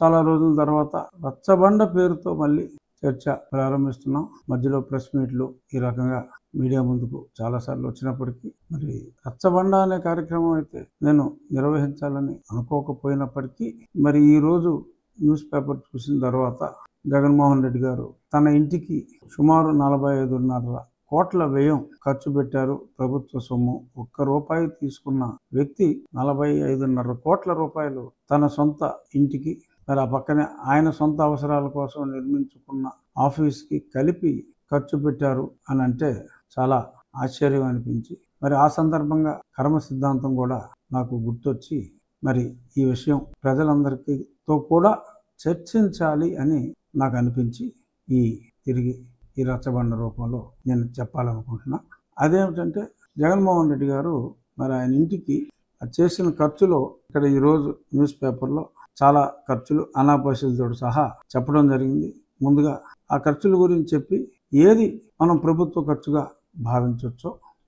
చాలా రోజుల తర్వాత రచ్చబండ పేరుతో మళ్ళీ చర్చ ప్రారంభిస్తున్నాం మధ్యలో ప్రెస్ మీట్లు ఈ రకంగా మీడియా ముందుకు చాలాసార్లు వచ్చినప్పటికీ మరి రచ్చబండ అనే కార్యక్రమం అయితే నేను నిర్వహించాలని అనుకోకపోయినప్పటికీ మరి ఈ రోజు న్యూస్ పేపర్ చూసిన తర్వాత జగన్మోహన్ రెడ్డి గారు తన ఇంటికి సుమారు నలభై ఐదున్నర కోట్ల వ్యయం ఖర్చు పెట్టారు ప్రభుత్వ సొమ్ము ఒక్క రూపాయి తీసుకున్న వ్యక్తి నలభై ఐదున్నర కోట్ల రూపాయలు తన సొంత ఇంటికి మరి ఆ పక్కనే ఆయన సొంత అవసరాల కోసం నిర్మించుకున్న ఆఫీస్కి కలిపి ఖర్చు పెట్టారు అని అంటే చాలా ఆశ్చర్యం అనిపించి మరి ఆ సందర్భంగా కర్మ సిద్ధాంతం కూడా నాకు గుర్తొచ్చి మరి ఈ విషయం ప్రజలందరికీతో కూడా చర్చించాలి అని నాకు అనిపించి ఈ తిరిగి ఈ రచ్చబండ రూపంలో నేను చెప్పాలనుకుంటున్నా అదేమిటంటే జగన్మోహన్ రెడ్డి గారు మరి ఆయన ఇంటికి చేసిన ఖర్చులో ఇక్కడ ఈరోజు న్యూస్ పేపర్లో చాలా ఖర్చులు అనాపరిశులతో సహా చెప్పడం జరిగింది ముందుగా ఆ ఖర్చుల గురించి చెప్పి ఏది మనం ప్రభుత్వ ఖర్చుగా భావించవచ్చో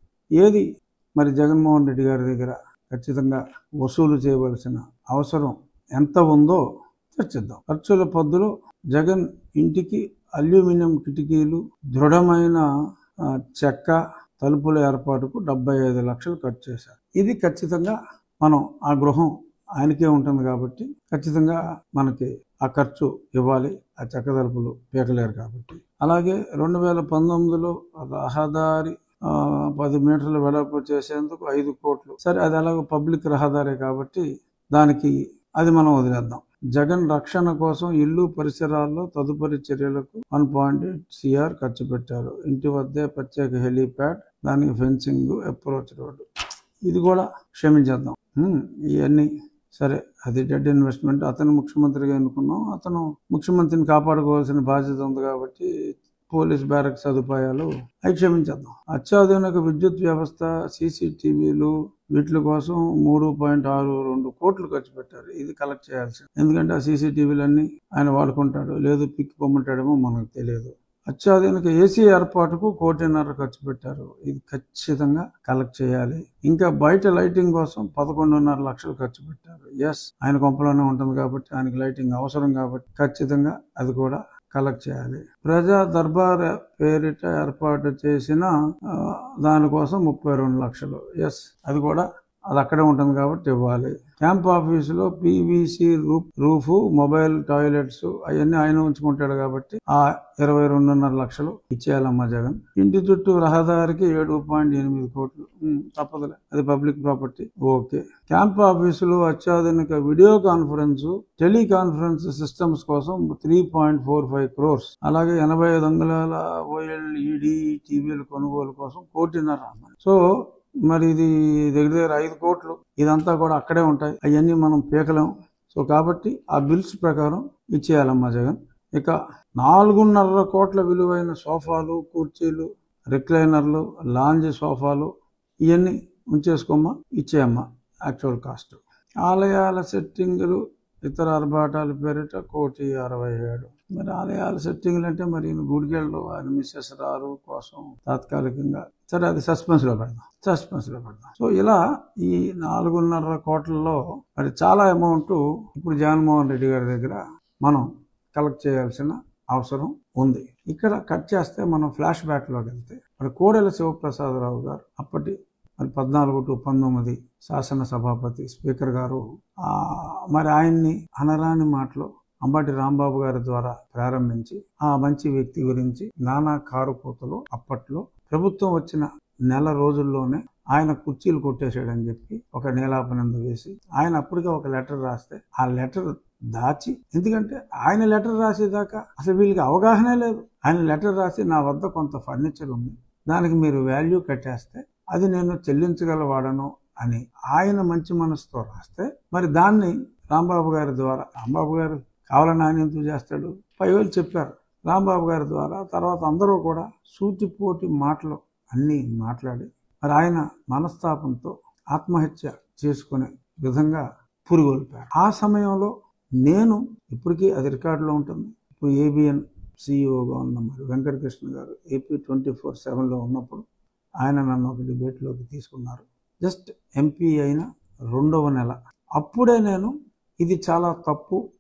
ఏది మరి జగన్మోహన్ రెడ్డి గారి దగ్గర ఖచ్చితంగా వసూలు చేయవలసిన అవసరం ఎంత ఉందో చర్చిద్దాం ఖర్చుల పద్దులో జగన్ ఇంటికి అల్యూమినియం కిటికీలు దృఢమైన ఆ, చెక్క తలుపుల ఏర్పాటుకు డెబ్బై ఐదు లక్షలు ఖర్చు చేశారు ఇది ఖచ్చితంగా మనం ఆ గృహం ఆయనకే ఉంటుంది కాబట్టి ఖచ్చితంగా మనకి ఆ ఖర్చు ఇవ్వాలి ఆ చెక్క తలుపులు పీకలేరు కాబట్టి అలాగే రెండు వేల పంతొమ్మిదిలో రహదారి ఆ, పది మీటర్ల వెడల్పు చేసేందుకు ఐదు కోట్లు సరే అది ఎలాగో పబ్లిక్ రహదారే కాబట్టి దానికి అది మనం వదిలేద్దాం జగన్ రక్షణ కోసం ఇల్లు పరిసరాల్లో తదుపరి చర్యలకు వన్ పాయింట్ ఎయిట్ సిఆర్ ఖర్చు పెట్టారు ఇంటి వద్దే ప్రత్యేక హెలీప్యాడ్ దానికి ఫెన్సింగ్ అప్రోచ్ రోడ్డు ఇది కూడా క్షమించేద్దాం హ్మ్, ఇవన్నీ సరే అది డెడ్ ఇన్వెస్ట్మెంట్ అతను ముఖ్యమంత్రిగా ఎన్నుకున్నాం అతను ముఖ్యమంత్రిని కాపాడుకోవాల్సిన బాధ్యత ఉంది కాబట్టి పోలీస్ బ్యారక్ సదుపాయాలు అవి క్షమించేద్దాం అత్యాధునిక విద్యుత్ వ్యవస్థ సీసీటీవీలు వీటి కోసం మూడు పాయింట్ ఆరు రెండు కోట్లు ఖర్చు పెట్టారు ఇది కలెక్ట్ చేయాల్సింది ఎందుకంటే ఆ సీసీటీవీలన్నీ ఆయన వాడుకుంటాడు లేదు పిక్ పొమ్మంటాడేమో మనకు తెలియదు అత్యాధునిక ఏసీ ఏర్పాటుకు కోటిన్నర ఖర్చు పెట్టారు ఇది ఖచ్చితంగా కలెక్ట్ చేయాలి ఇంకా బయట లైటింగ్ కోసం పదకొండున్నర లక్షలు ఖర్చు పెట్టారు ఎస్ ఆయన కొంపలోనే ఉంటుంది కాబట్టి ఆయనకి లైటింగ్ అవసరం కాబట్టి ఖచ్చితంగా అది కూడా కలెక్ట్ చేయాలి ప్రజా దర్బార్ పేరిట ఏర్పాటు చేసిన ఆ, దానికోసం ముప్పై రెండు లక్షలు ఎస్ అది కూడా అది అక్కడే ఉంటుంది కాబట్టి ఇవ్వాలి క్యాంప్ ఆఫీసులో PVC roof roof mobile toilets అవన్నీ ఆయన ఉంచుకుంటాడు కాబట్టి ఆ ఇరవై రెండున్నర లక్షలు ఇచ్చేయాలమ్మా జగన్ ఇంటి చుట్టూ రహదారికి ఏడు పాయింట్ ఎనిమిది కోట్లు ఉమ్, తప్పదులే అది పబ్లిక్ ప్రాపర్టీ ఓకే క్యాంప్ ఆఫీసులో అత్యాధునిక వీడియో కాన్ఫరెన్స్ టెలికాన్ఫరెన్స్ సిస్టమ్స్ కోసం three point four five crores అలాగే ఎనభై ఐదు అంగుళాల ఓఎల్ఈడి టీవీల కొనుగోలు కోసం కోటిన్నర సో మరి ఇది దగ్గర దగ్గర ఐదు కోట్లు ఇదంతా కూడా అక్కడే ఉంటాయి అవన్నీ మనం పీకలేం సో కాబట్టి ఆ బిల్స్ ప్రకారం ఇచ్చేయాలమ్మా జగన్ ఇక నాలుగున్నర కోట్ల విలువైన సోఫాలు కుర్చీలు రిక్లైనర్లు లాంజ్ సోఫాలు ఇవన్నీ ఉంచేసుకోమ్మా ఇచ్చేయమ్మా యాక్చువల్ కాస్ట్ ఆలయాల సెట్టింగులు ఇతర ఆర్భాటాల పేరిట కోటి అరవై ఏడు మరి ఆలయాల సెట్టింగ్లు అంటే మరి ఈయన గుడికెళ్ళు ఆయన మిస్సెస్ రారు కోసం తాత్కాలికంగా సరే అది సస్పెన్స్ లో పెడదాం సస్పెన్స్ లో పెడదాం సో ఇలా ఈ నాలుగున్నర కోట్లలో మరి చాలా అమౌంట్ ఇప్పుడు జగన్మోహన్ రెడ్డి గారి దగ్గర మనం కలెక్ట్ చేయాల్సిన అవసరం ఉంది ఇక్కడ కట్ చేస్తే మనం ఫ్లాష్ బ్యాక్ లోకి వెళ్తే మరి కోడెల శివప్రసాదరావు గారు అప్పటి మరి పద్నాలుగు టు పంతొమ్మిది శాసన సభాపతి స్పీకర్ గారు ఆ, మరి ఆయన్ని అనరాని మాటలో అంబటి రాంబాబు గారి ద్వారా ప్రారంభించి ఆ మంచి వ్యక్తి గురించి నానా కారు కూతలు అప్పట్లో ప్రభుత్వం వచ్చిన నెల రోజుల్లోనే ఆయన కుర్చీలు కొట్టేశాడని చెప్పి ఒక నీలాపనంద వేసి ఆయన అప్పటికే ఒక లెటర్ రాస్తే ఆ లెటర్ దాచి ఎందుకంటే ఆయన లెటర్ రాసేదాకా అసలు వీళ్ళకి అవగాహనే లేదు ఆయన లెటర్ రాసి నా వద్ద కొంత ఫర్నిచర్ ఉంది దానికి మీరు వాల్యూ కట్టేస్తే అది నేను చెల్లించగలవాడను అని ఆయన మంచి మనసుతో రాస్తే మరి దాన్ని రాంబాబు గారి ద్వారా రాంబాబు గారు కావాలని ఆయన ఎందుకు చేస్తాడు పైవేలు చెప్పారు రాంబాబు గారి ద్వారా తర్వాత అందరూ కూడా సూటిపోటి మాటలు అన్నీ మాట్లాడి మరి ఆయన మనస్తాపంతో ఆత్మహత్య చేసుకునే విధంగా పురుగొల్పారు ఆ సమయంలో నేను ఇప్పటికీ అది రికార్డులో ఉంటుంది ఇప్పుడు ఏబిఎన్ సిఇఓగా ఉన్న మరి వెంకటకృష్ణ గారు ఏపీ ట్వంటీ ఫోర్ సెవెన్లో ఉన్నప్పుడు ఆయన నన్ను ఒక డిబేట్లోకి తీసుకున్నారు జస్ట్ ఎంపీ అయిన రెండవ నెల అప్పుడే నేను ఇది చాలా తప్పు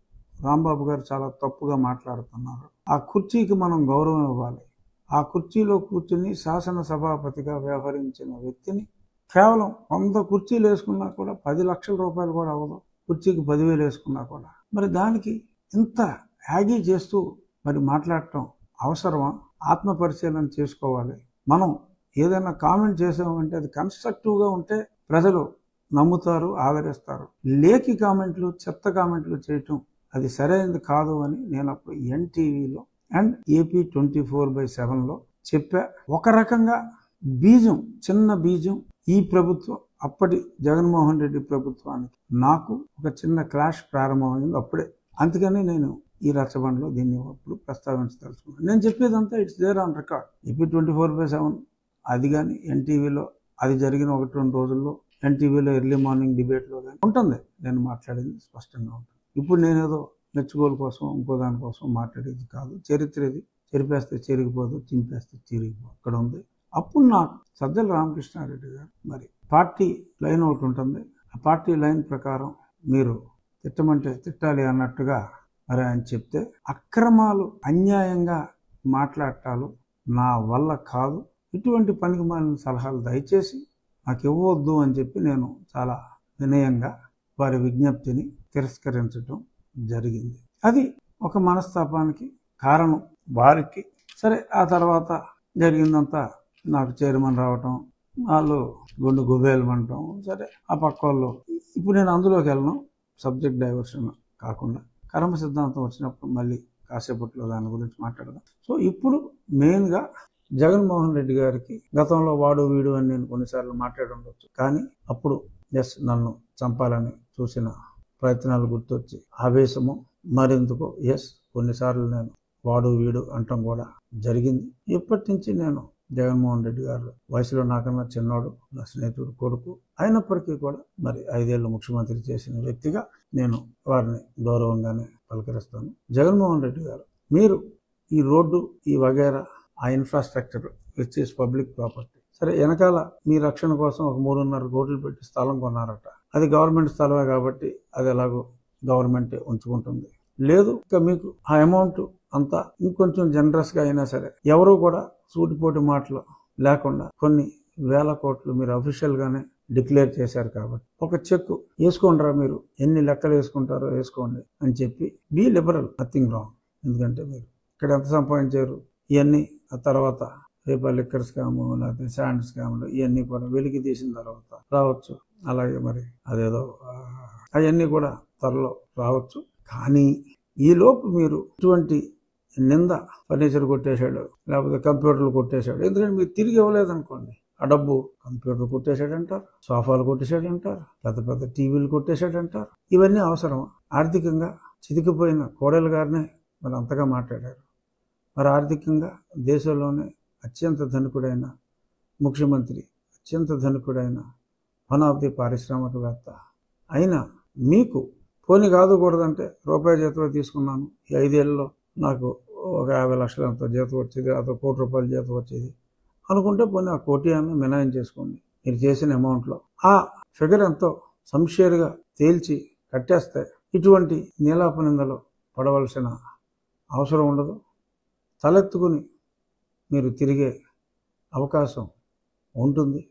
రాంబాబు గారు చాలా తప్పుగా మాట్లాడుతున్నారు ఆ కుర్చీకి మనం గౌరవం ఇవ్వాలి ఆ కుర్చీలో కూర్చుని శాసనసభాపతిగా వ్యవహరించిన వ్యక్తిని కేవలం వంద కుర్చీలు వేసుకున్నా కూడా పది లక్షల రూపాయలు కూడా అవ్వదు కుర్చీకి పదివేలు వేసుకున్నా కూడా మరి దానికి ఇంత యాగీ చేస్తూ మరి మాట్లాడటం అవసరమా ఆత్మ పరిశీలన చేసుకోవాలి మనం ఏదైనా కామెంట్ చేసామంటే అది కన్స్ట్రక్టివ్గా ఉంటే ప్రజలు నమ్ముతారు ఆదరిస్తారు లేకి కామెంట్లు చెత్త కామెంట్లు చేయటం అది సరైనది కాదు అని నేను అప్పుడు ఎన్టీవీలో and AP twenty four by సెవెన్లో చెప్పా ఒక రకంగా బీజం చిన్న బీజం ఈ ప్రభుత్వం అప్పటి జగన్మోహన్ రెడ్డి ప్రభుత్వానికి నాకు ఒక చిన్న క్లాష్ ప్రారంభమైంది అప్పుడే అందుకని నేను ఈ రచ్చబండలో దీన్ని అప్పుడు ప్రస్తావించదలుచుకున్నాను నేను చెప్పేదంతా it's there on record AP twenty four by seven అది కానీ ఎన్టీవీలో అది జరిగిన ఒకటి రెండు రోజుల్లో ఎన్టీవీలో ఎర్లీ మార్నింగ్ డిబేట్లో కానీ ఉంటుంది నేను మాట్లాడేది స్పష్టంగా ఉంటుంది ఇప్పుడు నేనేదో మెచ్చుకోలు కోసం ఇంకో దానికోసం మాట్లాడేది కాదు చరిత్ర ఇది చెరిపేస్తే చెరిగిపోదు చింపేస్తే చిరిగిపోదు అక్కడ ఉంది అప్పుడు నాకు సజ్జల రామకృష్ణారెడ్డి గారు మరి పార్టీ లైన్ ఒకటి ఉంటుంది ఆ పార్టీ లైన్ ప్రకారం మీరు తిట్టమంటే తిట్టాలి అన్నట్టుగా మరి ఆయన చెప్తే అక్రమాలు అన్యాయంగా మాట్లాడటాలు నా వల్ల కాదు ఇటువంటి పనికి మాలిన సలహాలు దయచేసి నాకు ఇవ్వవద్దు అని చెప్పి నేను చాలా వినయంగా వారి విజ్ఞప్తిని తిరస్కరించడం జరిగింది అది ఒక మనస్తాపానికి కారణం వారికి సరే ఆ తర్వాత జరిగిందంతా నాకు చైర్మన్ రావటం వాళ్ళు గుండు గుబేలమంటాం సరే ఆ పక్క వాళ్ళు ఇప్పుడు నేను అందులోకి వెళ్ళను సబ్జెక్ట్ డైవర్షన్ కాకుండా కర్మ సిద్ధాంతం వచ్చినప్పుడు మళ్ళీ కాసేపట్లో దాని గురించి మాట్లాడదాం సో ఇప్పుడు మెయిన్గా జగన్మోహన్ రెడ్డి గారికి గతంలో వాడు వీడు అని నేను కొన్నిసార్లు మాట్లాడి ఉండొచ్చు కానీ అప్పుడు ఎస్ నన్ను చంపాలని చూసిన ప్రయత్నాలు గుర్తొచ్చి ఆవేశము మరెందుకో ఎస్ కొన్నిసార్లు నేను వాడు వీడు అంటం కూడా జరిగింది ఇప్పటి నుంచి నేను జగన్మోహన్ రెడ్డి గారు వయసులో నాకన్నా చిన్నోడు నా స్నేహితుడు కొడుకు అయినప్పటికీ కూడా మరి ఐదేళ్లు ముఖ్యమంత్రి చేసిన వ్యక్తిగా నేను వారిని గౌరవంగానే పలకరిస్తాను జగన్మోహన్ రెడ్డి గారు మీరు ఈ రోడ్డు ఈ వగేరా ఆ infrastructure which is public property సరే వెనకాల మీ రక్షణ కోసం ఒక మూడున్నర కోట్లు పెట్టి స్థలం కొన్నారట అది గవర్నమెంట్ స్థలమే కాబట్టి అది ఎలాగో గవర్నమెంట్ ఉంచుకుంటుంది లేదు ఇక మీకు ఆ అమౌంట్ అంతా ఇంకొంచెం జనరస్గా అయినా సరే ఎవరు కూడా సూటిపోటి మాటలు లేకుండా కొన్ని వేల కోట్లు మీరు అఫీషియల్గానే డిక్లేర్ చేశారు కాబట్టి ఒక చెక్ వేసుకోండిరా మీరు ఎన్ని లెక్కలు వేసుకుంటారో వేసుకోండి అని చెప్పి బీ లిబరల్ నథింగ్ రాంగ్ ఎందుకంటే మీరు ఇక్కడ ఎంత సంపాదించారు ఇవన్నీ ఆ తర్వాత రేపు లిక్కర్ స్కాము లేకపోతే శాండ్ స్కాములు ఇవన్నీ కూడా వెలికి తీసిన తర్వాత రావచ్చు అలాగే మరి అదేదో అవన్నీ కూడా త్వరలో రావచ్చు కానీ ఈలోపు మీరు ఇటువంటి నింద ఫర్నిచర్ కొట్టేశాడు లేకపోతే కంప్యూటర్లు కొట్టేశాడు ఎందుకంటే మీరు తిరిగి ఇవ్వలేదనుకోండి ఆ డబ్బు కంప్యూటర్ కొట్టేశాడంటారు సోఫాలు కొట్టేశాడంటారు పెద్ద పెద్ద టీవీలు కొట్టేశాడంటారు ఇవన్నీ అవసరం ఆర్థికంగా చితికిపోయిన కోడలు గారినే మరి అంతగా మాట్లాడారు మరి ఆర్థికంగా దేశంలోనే అత్యంత ధనికుడైన ముఖ్యమంత్రి అత్యంత ధనికుడైన వన్ ఆఫ్ ది పారిశ్రామికవేత్త అయినా మీకు పోనీ కాదు కూడదంటే రూపాయి జీతం తీసుకున్నాను ఈ ఐదేళ్లలో నాకు ఒక యాభై లక్షలు అంత జీతం వచ్చేది అదో కోటి రూపాయల జీతం వచ్చేది అనుకుంటే పోనీ ఆ కోటి అన్న మినాయం చేసుకోండి మీరు చేసిన అమౌంట్లో ఆ ఫిగర్ ఎంతో సంషేర్గా తేల్చి కట్టేస్తే ఇటువంటి నీలాపనిందలో పడవలసిన అవసరం ఉండదు తలెత్తుకుని మీరు తిరిగే అవకాశం ఉంటుంది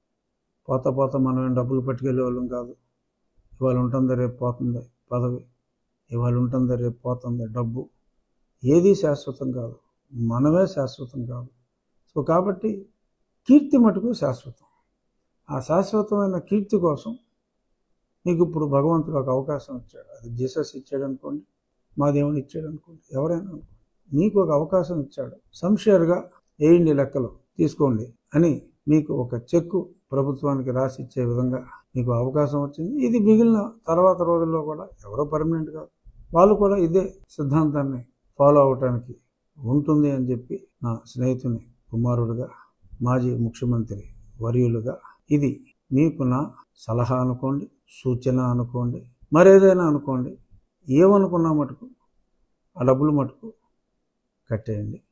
పోత పోత మనం ఏం డబ్బులు పట్టుకెళ్ళే వాళ్ళం కాదు ఇవాళ ఉంటుంది రేపు పోతుంది పదవి ఇవాళ ఉంటుంది రేపు పోతుంది డబ్బు ఏది శాశ్వతం కాదు మనమే శాశ్వతం కాదు సో కాబట్టి కీర్తి మటుకు శాశ్వతం ఆ శాశ్వతమైన కీర్తి కోసం నీకు ఇప్పుడు భగవంతుడు ఒక అవకాశం ఇచ్చాడు అది జీసస్ ఇచ్చాడు అనుకోండి మా దేవుని ఇచ్చాడు అనుకోండి ఎవరైనా అనుకోండి మీకు ఒక అవకాశం ఇచ్చాడు సంషేర్గా వేయండి లెక్కలు తీసుకోండి అని మీకు ఒక చెక్కు ప్రభుత్వానికి రాసి ఇచ్చే విధంగా మీకు అవకాశం వచ్చింది ఇది మిగిలిన తర్వాత రోజుల్లో కూడా ఎవరో పర్మనెంట్ కాదు వాళ్ళు కూడా ఇదే సిద్ధాంతాన్ని ఫాలో అవటానికి ఉంటుంది అని చెప్పి నా స్నేహితుని కుమారుడుగా మాజీ ముఖ్యమంత్రి వర్యులుగా ఇది మీకు నా సలహా అనుకోండి సూచన అనుకోండి మరేదైనా అనుకోండి ఏమనుకున్నా మటుకు ఆ డబ్బులు మటుకు కట్టేయండి